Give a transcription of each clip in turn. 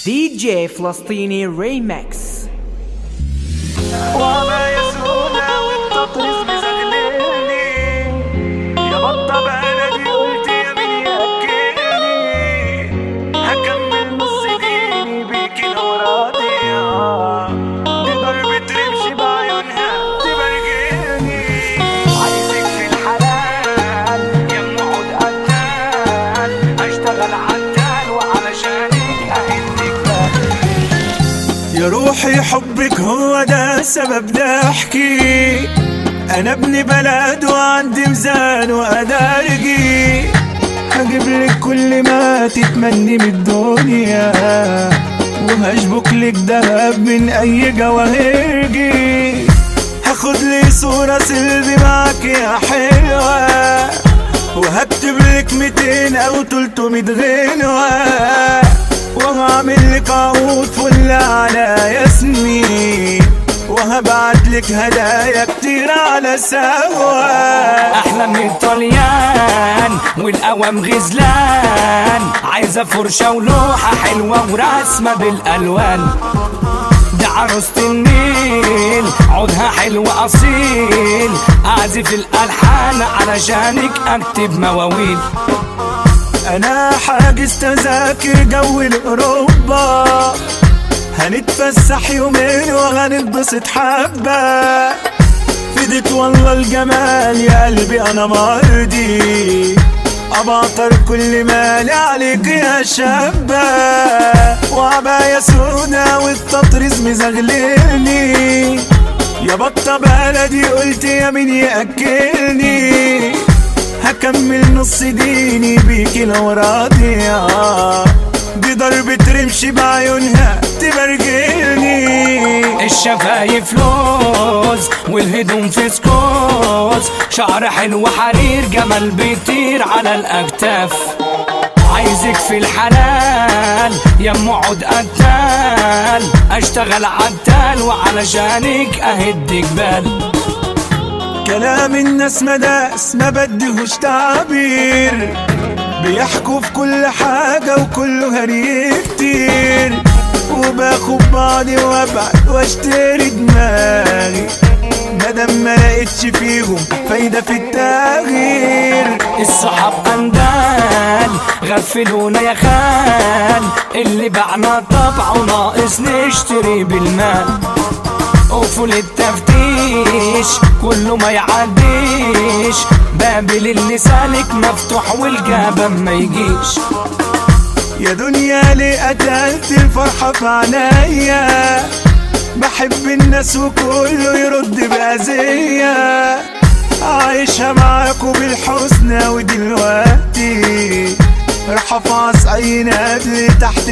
دي جي فلسطيني ريمكس وما يسونا والتطريز مزغللني يا بطة بلدي قلت يا مين يأكلني هكمل نص ديني بيكي لو راضية دي ضربة رمش بعيونها تبرجلني عايزك في الحلال يا ام عود قتال اشتغل عتال وعلشانك اهدك يا روحي حبك هو ده سبب ضحكي انا ابن بلد وعندي ميزان وادارجي هجيب لك كل ما تتمني من الدنيا وهشبك لك دهب من اي جواهرجي هاخد لي صورة سيلفي معاك يا حلوة وهكتب لك 200 او 300 غنوة وهعمل لك عقود فل على ياسمين وهبعت لك هدايا كتير على سوا احلى من الطليان والقوام غزلان عايزه فرشه ولوحه حلوه ورسمه بالالوان ده عروسة النيل عودها حلو اصيل اعزف الالحان علشانك اكتب مواويل انا حاجز تذاكر جو لاوروبا هنتفسح يومين وهنتبسط حبه فدت والله الجمال يا قلبي انا مرضي ابعطر كل مالي عليك يا شابة وعباية سودا والتطريز مزغللني يا بطة بلدي قلت يا مين يأكلني هكمل نص ديني بيكي لو راضية دي ضربة رمش بعيونها تبرجلني الشفايف لوز والهدوم فسكوز شعر حلو حرير جمال بيطير على الاكتاف عايزك في الحلال يا ام عود قتال اشتغل عتال وعلشانك اهد جبال كلام الناس مداس ما بدهوش تعبير بيحكوا في كل حاجة وكله هري كتير وباخد بعضي وابعد واشتري دماغي مادام ما لقيتش فيهم فايدة في التغيير الصحاب اندال غفلونا يا خال اللي بعنا طبعه ناقص نشتري بالمال قفل التفتيش كله ما يعديش باب اللي سالك مفتوح والجبل ما يجيش يا دنيا ليه قتلت الفرحة في عنايا بحب الناس وكله يرد بأذية عايشة معاكوا بالحسنى ودلوقتي راح افعص اي نادي تحت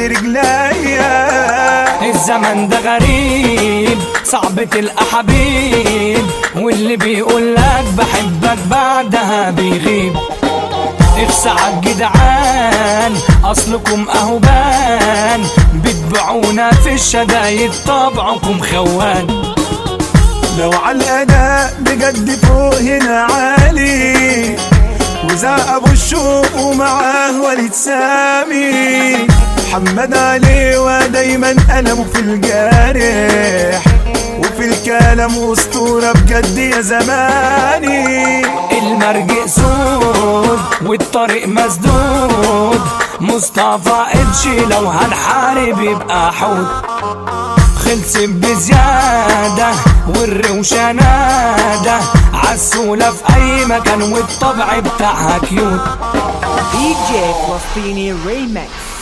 رجليا الزمن ده غريب صعب تلقى حبيب واللي بيقول لك بحبك بعدها بيغيب اخسع الجدعان اصلكم اهو بان بتبيعونا في الشدايد طبعكم خوان لو على الاداء بجد فوق هنا عالي وزع ابو الشوق ومعاه وليد سامي محمد علي ودايما قلمه في الجارح وفي الكلام اسطوره بجد يا زماني المرج سود والطريق مسدود مصطفى اتشي لو هنحارب يبقى حوت خلص بزيادة والروشة نادة عالسولة في أي مكان والطبع بتاعها كيوت دي جي فلسطيني ريمكس